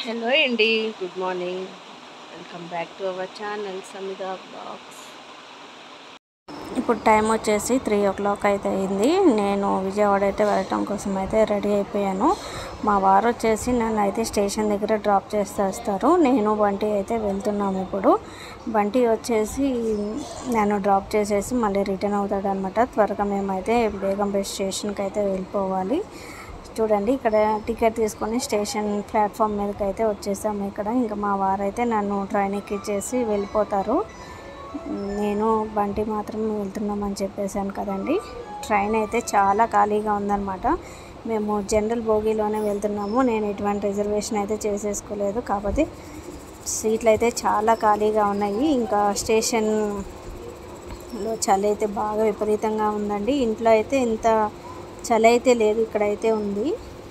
hello అండి good morning welcome back to our channel Samitha blogs ఇప్పుడు time వచ్చేసి three o'clock అయితే అయింది నేను విజయవాడ అయితే వెళ్ళటం కోసం అయితే రెడీ అయిపోయాను మా వారు వచ్చేసి నన్ను అయితే స్టేషన్ దగ్గర డ్రాప్ చేసేస్తారు నేను బంటి అయితే వెళ్తున్నాము ఇప్పుడు బంటి వచ్చేసి నన్ను డ్రాప్ చేసేసి మళ్ళీ రిటర్న్ అవుతాడు అనమాట త్వరగా మేమైతే బేగంపేట స్టేషన్కి అయితే వెళ్ళిపోవాలి చూడండి ఇక్కడ టికెట్ తీసుకొని స్టేషన్ ప్లాట్ఫామ్ మీదకి అయితే వచ్చేసాము ఇక్కడ ఇంకా మా వారైతే నన్ను ట్రైన్ ఎక్కిచ్చేసి వెళ్ళిపోతారు నేను బంటి మాత్రం వెళ్తున్నామని చెప్పేశాను కదండి ట్రైన్ అయితే చాలా ఖాళీగా ఉందన్నమాట మేము జనరల్ బోగీలోనే వెళ్తున్నాము నేను ఎటువంటి రిజర్వేషన్ అయితే చేసేసుకోలేదు కాకపోతే సీట్లు అయితే చాలా ఖాళీగా ఉన్నాయి ఇంకా స్టేషన్లో చలి అయితే బాగా విపరీతంగా ఉందండి ఇంట్లో అయితే ఇంత చలి అయితే లేదు ఇక్కడైతే ఉంది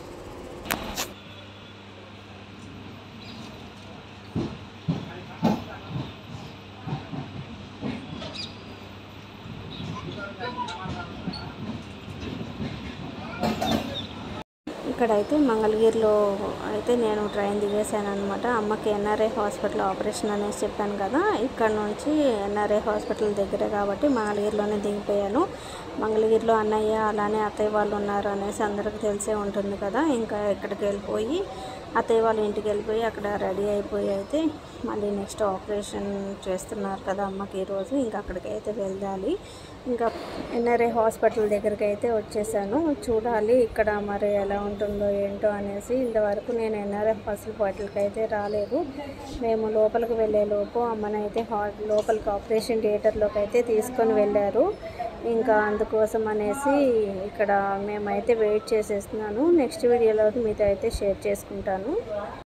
ఇక్కడైతే మంగళగిరిలో అయితే నేను ట్రైన్ దిగేసాను అనమాట అమ్మకి ఎన్ఆర్ఐ హాస్పిటల్ ఆపరేషన్ అనేసి చెప్పాను కదా ఇక్కడ నుంచి ఎన్ఆర్ఐ హాస్పిటల్ దగ్గర కాబట్టి మంగళగిరిలోనే దిగిపోయాను మంగళగిరిలో అన్నయ్య అలానే అత్తయ్య వాళ్ళు ఉన్నారు అనేసి అందరికీ తెలిసే ఉంటుంది కదా ఇంకా ఇక్కడికి వెళ్ళిపోయి అత్తయ్య వాళ్ళ ఇంటికి వెళ్ళిపోయి అక్కడ రెడీ అయిపోయి అయితే మళ్ళీ నెక్స్ట్ ఆపరేషన్ చేస్తున్నారు కదా అమ్మకి ఈరోజు ఇంకా అక్కడికి అయితే వెళ్ళాలి ఇంకా ఎన్ఆర్ఐ హాస్పిటల్ దగ్గరికి అయితే వచ్చేసాను చూడాలి ఇక్కడ మరి ఎలా ఉంటుందో ఏంటో అనేసి ఇంతవరకు నేను ఎన్ఆర్ఐ హాస్పిటల్కి అయితే రాలేదు మేము లోపలికి వెళ్ళే లోపు అమ్మని అయితే హా లోపలికి ఆపరేషన్ థియేటర్లోకి అయితే తీసుకొని వెళ్ళారు ఇంకా అందుకోసం అనేసి ఇక్కడ మేమైతే వెయిట్ చేసేస్తున్నాను నెక్స్ట్ వీడియోలో మీతో అయితే షేర్ చేసుకుంటాను